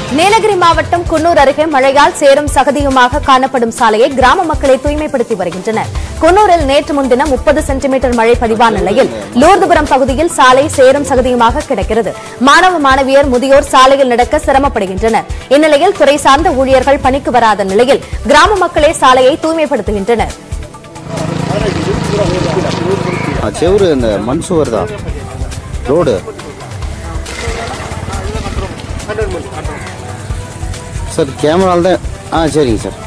நீலகிரி மாவட்டம் குன்னூர் அருகே மழையால் சேரும் சகதியுமாக காணப்படும் சாலையை கிராம மக்களை தூய்மைப்படுத்தி வருகின்றனர் குன்னூரில் நேற்று முன்தினம் முப்பது சென்டிமீட்டர் மழை பதிவான நிலையில் லூர்துபுரம் பகுதியில் சாலை சேரும் சகதியுமாக கிடக்கிறது மாணவ மாணவியர் முதியோர் சாலையில் நடக்க சிரமப்படுகின்றனர் இந்நிலையில் துறை சார்ந்த ஊழியர்கள் பணிக்கு வராத நிலையில் கிராம மக்களே சாலையை தூய்மைப்படுத்துகின்றனர் ஆ, செவுரு இந்த மண் சுவர் தான் ரோடு சார் கேமரால தான் ஆ சரிங்க சார்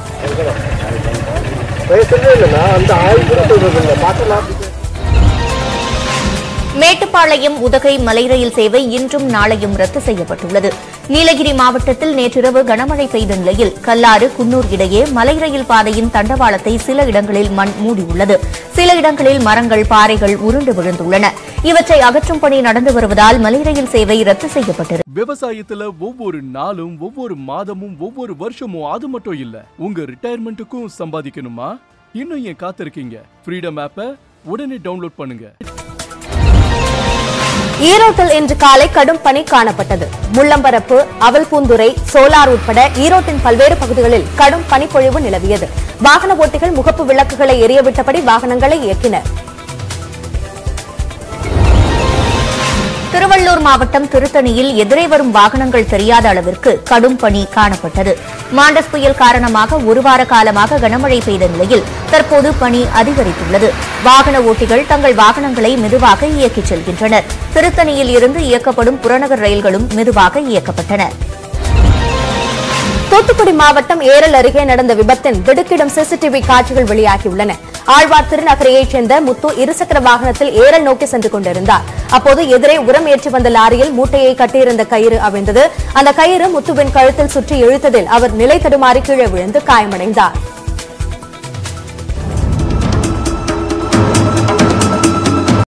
மேட்டுப்பாளையம் உதகை மலை ரயில் சேவை இன்றும் நாளையும் ரத்து செய்யப்பட்டுள்ளது நீலகிரி மாவட்டத்தில் நேற்றிரவு கனமழை பெய்த நிலையில் கல்லாறு குன்னூர் இடையே மலை ரயில் பாதையின் தண்டவாளத்தை சில இடங்களில் மண் மூடியுள்ளது சில இடங்களில் மரங்கள் பாறைகள் உருண்டு விழுந்துள்ளன இவற்றை அகற்றும் பணி நடந்து வருவதால் மலை ரயில் சேவை ரத்து செய்யப்பட்டது விவசாயத்துல ஒவ்வொரு நாளும் ஒவ்வொரு மாதமும் ஒவ்வொரு வருஷமும் அது மட்டும் இல்ல உங்க ரிட்டையர்மெண்ட்டுக்கும் சம்பாதிக்கணுமா இன்னும் ஏன் காத்திருக்கீங்க ஃப்ரீடம் ஆப்பை உடனே டவுன்லோட் பண்ணுங்க ஈரோட்டில் இன்று காலை கடும் பனி காணப்பட்டது முள்ளம்பரப்பு அவல்பூந்துறை சோலார் உட்பட ஈரோட்டின் பல்வேறு பகுதிகளில் கடும் பனிப்பொழிவு நிலவியது வாகன ஓட்டிகள் முகப்பு விளக்குகளை எரியவிட்டபடி வாகனங்களை இயக்கினர் திருவள்ளூர் மாவட்டம் திருத்தணியில் எதிரே வரும் வாகனங்கள் தெரியாத அளவிற்கு கடும் பனி காணப்பட்டது மாண்டஸ் புயல் காரணமாக ஒரு வார காலமாக கனமழை பெய்த நிலையில் தற்போது பனி அதிகரித்துள்ளது வாகன ஓட்டிகள் தங்கள் வாகனங்களை மெதுவாக இயக்கிச் செல்கின்றனர் திருத்தணியில் இருந்து இயக்கப்படும் புறநகர் ரயில்களும் மெதுவாக இயக்கப்பட்டன தூத்துக்குடி மாவட்டம் ஏரல் அருகே நடந்த விபத்தின் திடுக்கிடும் சிசிடிவி காட்சிகள் வெளியாகியுள்ளன ஆழ்வார் திருநகரையைச் சேர்ந்த முத்து இருசக்கர வாகனத்தில் ஏரல் நோக்கி சென்று கொண்டிருந்தார் அப்போது எதிரே உரம் ஏற்றி வந்த லாரியில் மூட்டையை கட்டியிருந்த கயிறு அவிழ்ந்தது அந்த கயிறு முத்துவின் கழுத்தில் சுற்றி இழுத்ததில் அவர் நிலை தடுமாறி கீழே விழுந்து காயமடைந்தார்